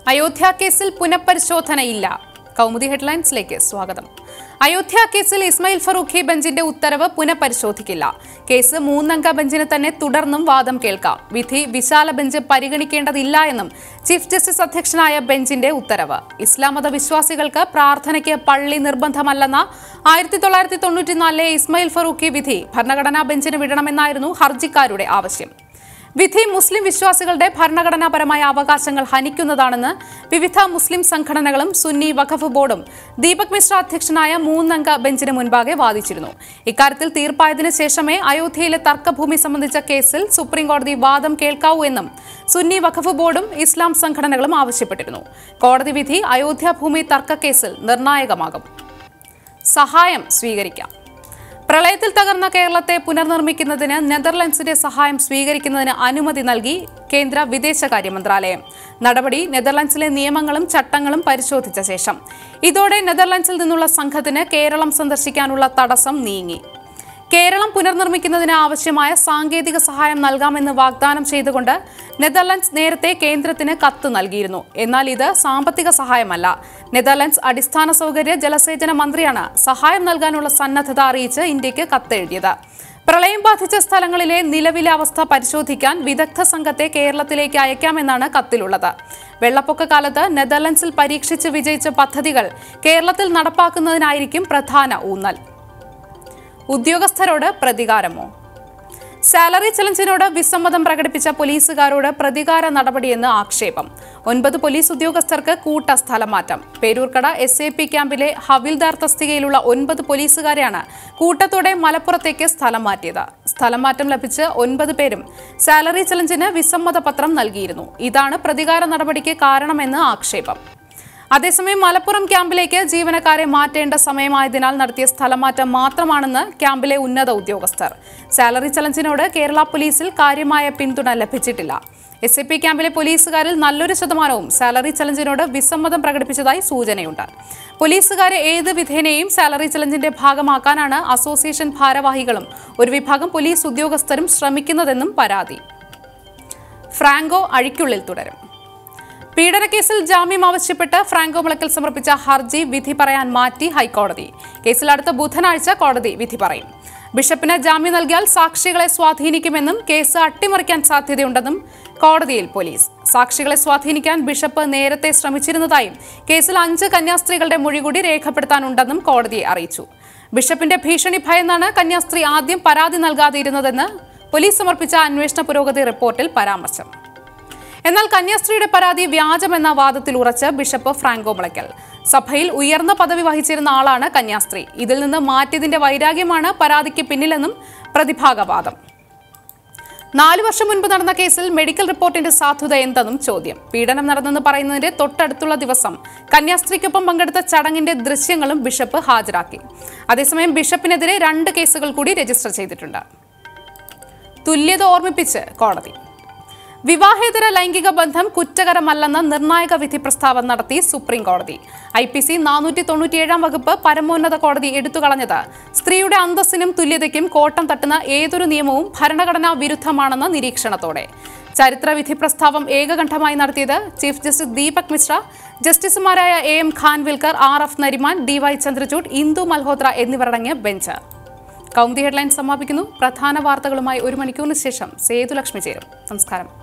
അയോധ്യ കേസിൽ പുനഃപരിശോധനയില്ല കൗമുദി ഹെഡ്ലൈൻസിലേക്ക് സ്വാഗതം അയോധ്യ കേസിൽ ഇസ്മായിൽ ഫറൂഖി ബെഞ്ചിന്റെ ഉത്തരവ് പുനഃപരിശോധിക്കില്ല കേസ് മൂന്നംഗ ബെഞ്ചിന് തന്നെ തുടർന്നും വാദം കേൾക്കാം വിധി വിശാല ബെഞ്ച് പരിഗണിക്കേണ്ടതില്ല എന്നും ചീഫ് ജസ്റ്റിസ് അധ്യക്ഷനായ ബെഞ്ചിന്റെ ഉത്തരവ് ഇസ്ലാം മത വിശ്വാസികൾക്ക് പ്രാർത്ഥനയ്ക്ക് പള്ളി നിർബന്ധമല്ലെന്ന ആയിരത്തി തൊള്ളായിരത്തി തൊണ്ണൂറ്റിനാലിലെ ഇസ്മായിൽ ഫറൂഖി വിധി ഭരണഘടനാ ബെഞ്ചിന് വിടണമെന്നായിരുന്നു ഹർജിക്കാരുടെ ആവശ്യം വിധി മുസ്ലിം വിശ്വാസികളുടെ ഭരണഘടനാപരമായ അവകാശങ്ങൾ ഹനിക്കുന്നതാണെന്ന് വിവിധ മുസ്ലിം സംഘടനകളും സുന്നി വഖഫ് ബോർഡും ദീപക് മിശ്ര അധ്യക്ഷനായ മൂന്നംഗ ബെഞ്ചിന് മുൻപാകെ വാദിച്ചിരുന്നു ഇക്കാര്യത്തിൽ തീർപ്പായതിനു ശേഷമേ അയോധ്യയിലെ തർക്കഭൂമി സംബന്ധിച്ച കേസിൽ സുപ്രീംകോടതി വാദം കേൾക്കാവൂ എന്നും സുന്നി വഖഫ് ബോർഡും ഇസ്ലാം സംഘടനകളും ആവശ്യപ്പെട്ടിരുന്നു കോടതി വിധി അയോധ്യ ഭൂമി തർക്ക കേസിൽ നിർണായകമാകും സഹായം സ്വീകരിക്കാം പ്രളയത്തിൽ തകർന്ന കേരളത്തെ പുനർനിർമ്മിക്കുന്നതിന് നെതർലൻഡ്സിന്റെ സഹായം സ്വീകരിക്കുന്നതിന് അനുമതി നൽകി കേന്ദ്ര വിദേശകാര്യ മന്ത്രാലയം നടപടി നെതർലൻഡ്സിലെ നിയമങ്ങളും ചട്ടങ്ങളും പരിശോധിച്ച ശേഷം ഇതോടെ നെതർലൻഡ്സിൽ നിന്നുള്ള സംഘത്തിന് കേരളം സന്ദർശിക്കാനുള്ള തടസ്സം നീങ്ങി കേരളം പുനർനിർമ്മിക്കുന്നതിന് ആവശ്യമായ സാങ്കേതിക സഹായം നൽകാമെന്ന് വാഗ്ദാനം ചെയ്തുകൊണ്ട് നെതർലൻഡ്സ് നേരത്തെ കേന്ദ്രത്തിന് കത്ത് നൽകിയിരുന്നു എന്നാൽ ഇത് സാമ്പത്തിക സഹായമല്ല നെതർലൻഡ്സ് അടിസ്ഥാന സൗകര്യ ജലസേചന മന്ത്രിയാണ് സഹായം നൽകാനുള്ള സന്നദ്ധത അറിയിച്ച് ഇന്ത്യക്ക് കത്തെഴുതിയത് പ്രളയം ബാധിച്ച സ്ഥലങ്ങളിലെ നിലവിലെ അവസ്ഥ പരിശോധിക്കാൻ വിദഗ്ധ സംഘത്തെ കേരളത്തിലേക്ക് അയക്കാമെന്നാണ് കത്തിലുള്ളത് വെള്ളപ്പൊക്ക കാലത്ത് നെതർലൻഡ്സിൽ പരീക്ഷിച്ച് വിജയിച്ച പദ്ധതികൾ കേരളത്തിൽ നടപ്പാക്കുന്നതിനായിരിക്കും പ്രധാന ഊന്നൽ ഉദ്യോഗസ്ഥരോട് പ്രതികാരമോ സാലറി ചലഞ്ചിനോട് വിസമ്മതം പ്രകടിപ്പിച്ച പോലീസുകാരോട് പ്രതികാര നടപടിയെന്ന് ആക്ഷേപം ഒൻപത് പോലീസ് ഉദ്യോഗസ്ഥർക്ക് കൂട്ട സ്ഥലമാറ്റം പേരൂർക്കട എസ് എ പി ക്യാമ്പിലെ ഹവിൽദാർ തസ്തികയിലുള്ള ഒൻപത് പോലീസുകാരെയാണ് കൂട്ടത്തോടെ മലപ്പുറത്തേക്ക് സ്ഥലം മാറ്റിയത് സ്ഥലം മാറ്റം ലഭിച്ച് ഒൻപത് പേരും സാലറി ചലഞ്ചിന് വിസമ്മത പത്രം നൽകിയിരുന്നു ഇതാണ് പ്രതികാര നടപടിക്ക് കാരണമെന്ന് ആക്ഷേപം അതേസമയം മലപ്പുറം ക്യാമ്പിലേക്ക് ജീവനക്കാരെ മാറ്റേണ്ട സമയമായതിനാൽ നടത്തിയ സ്ഥലമാറ്റം മാത്രമാണെന്ന് ക്യാമ്പിലെ ഉന്നത ഉദ്യോഗസ്ഥർ സാലറി ചലഞ്ചിനോട് കേരള പോലീസിൽ കാര്യമായ പിന്തുണ ലഭിച്ചിട്ടില്ല എസ് എ പി ക്യാമ്പിലെ പോലീസുകാരിൽ നല്ലൊരു ശതമാനവും സാലറി ചലഞ്ചിനോട് വിസമ്മതം പ്രകടിപ്പിച്ചതായി സൂചനയുണ്ട് പോലീസുകാരെ ഏത് വിധേനയും സാലറി ചലഞ്ചിന്റെ ഭാഗമാക്കാനാണ് അസോസിയേഷൻ ഭാരവാഹികളും ഒരു വിഭാഗം പോലീസ് ഉദ്യോഗസ്ഥരും ശ്രമിക്കുന്നതെന്നും പരാതി ഫ്രാങ്കോ അഴിക്കുള്ളിൽ തുടരും പീഡനക്കേസിൽ ജാമ്യം ആവശ്യപ്പെട്ട് ഫ്രാങ്കോ മുളക്കൽ സമർപ്പിച്ച ഹർജി വിധി പറയാൻ മാറ്റി ഹൈക്കോടതി കേസിൽ അടുത്ത ബുധനാഴ്ച കോടതി വിധി പറയും ബിഷപ്പിന് ജാമ്യം നൽകിയാൽ സാക്ഷികളെ സ്വാധീനിക്കുമെന്നും കേസ് അട്ടിമറിക്കാൻ സാധ്യതയുണ്ടെന്നും കോടതിയിൽ പോലീസ് സാക്ഷികളെ സ്വാധീനിക്കാൻ ബിഷപ്പ് നേരത്തെ ശ്രമിച്ചിരുന്നതായും കേസിൽ അഞ്ച് കന്യാസ്ത്രീകളുടെ മൊഴി കൂടി രേഖപ്പെടുത്താനുണ്ടെന്നും കോടതിയെ അറിയിച്ചു ബിഷപ്പിന്റെ ഭീഷണി ഭയന്നാണ് കന്യാസ്ത്രീ ആദ്യം പരാതി നൽകാതിരുന്നതെന്ന് പോലീസ് സമർപ്പിച്ച അന്വേഷണ പുരോഗതി റിപ്പോർട്ടിൽ പരാമർശം എന്നാൽ കന്യാസ്ത്രീയുടെ പരാതി വ്യാജമെന്ന വാദത്തിൽ ഉറച്ച് ബിഷപ്പ് ഫ്രാങ്കോ മുളയ്ക്കൽ സഭയിൽ ഉയർന്ന പദവി വഹിച്ചിരുന്ന ആളാണ് കന്യാസ്ത്രീ ഇതിൽ നിന്ന് മാറ്റിയതിന്റെ വൈരാഗ്യമാണ് പരാതിക്ക് പിന്നിലെന്നും പ്രതിഭാഗവാദം നാലു വർഷം മുൻപ് നടന്ന കേസിൽ മെഡിക്കൽ റിപ്പോർട്ടിന്റെ സാധുത എന്തെന്നും ചോദ്യം പീഡനം നടന്നെന്ന് പറയുന്നതിന്റെ തൊട്ടടുത്തുള്ള ദിവസം കന്യാസ്ത്രീക്കൊപ്പം പങ്കെടുത്ത ചടങ്ങിന്റെ ദൃശ്യങ്ങളും ബിഷപ്പ് ഹാജരാക്കി അതേസമയം ബിഷപ്പിനെതിരെ രണ്ട് കേസുകൾ കൂടി രജിസ്റ്റർ ചെയ്തിട്ടുണ്ട് തുല്യത ഓർമ്മിപ്പിച്ച് കോടതി വിവാഹേതര ലൈംഗിക ബന്ധം കുറ്റകരമല്ലെന്ന നിർണായക വിധി പ്രസ്താവന നടത്തി സുപ്രീം കോടതി ഐ പി സി നാനൂറ്റി തൊണ്ണൂറ്റിയേഴാം വകുപ്പ് പരമോന്നത കോടതി എടുത്തുകളഞ്ഞത് സ്ത്രീയുടെ അന്തസ്സിനും തുല്യതയ്ക്കും കോട്ടം തട്ടുന്ന ഏതൊരു നിയമവും ഭരണഘടനാ വിരുദ്ധമാണെന്ന നിരീക്ഷണത്തോടെ ചരിത്ര വിധി പ്രസ്താവം ഏകകണ്ഠമായി നടത്തിയത് ചീഫ് ജസ്റ്റിസ് ദീപക് മിശ്ര ജസ്റ്റിസുമാരായ A M Khanwilkar R F Nariman D Y Chandrachud Indu Malhotra എന്നിവരടങ്ങിയ ബെഞ്ച് കൗമുദി ഹെഡ്ലൈൻ സമാപിക്കുന്നു പ്രധാന വാർത്തകളുമായി ഒരു മണിക്കൂറിന് ശേഷം സേതുലക്ഷ്മി ചേരും നമസ്കാരം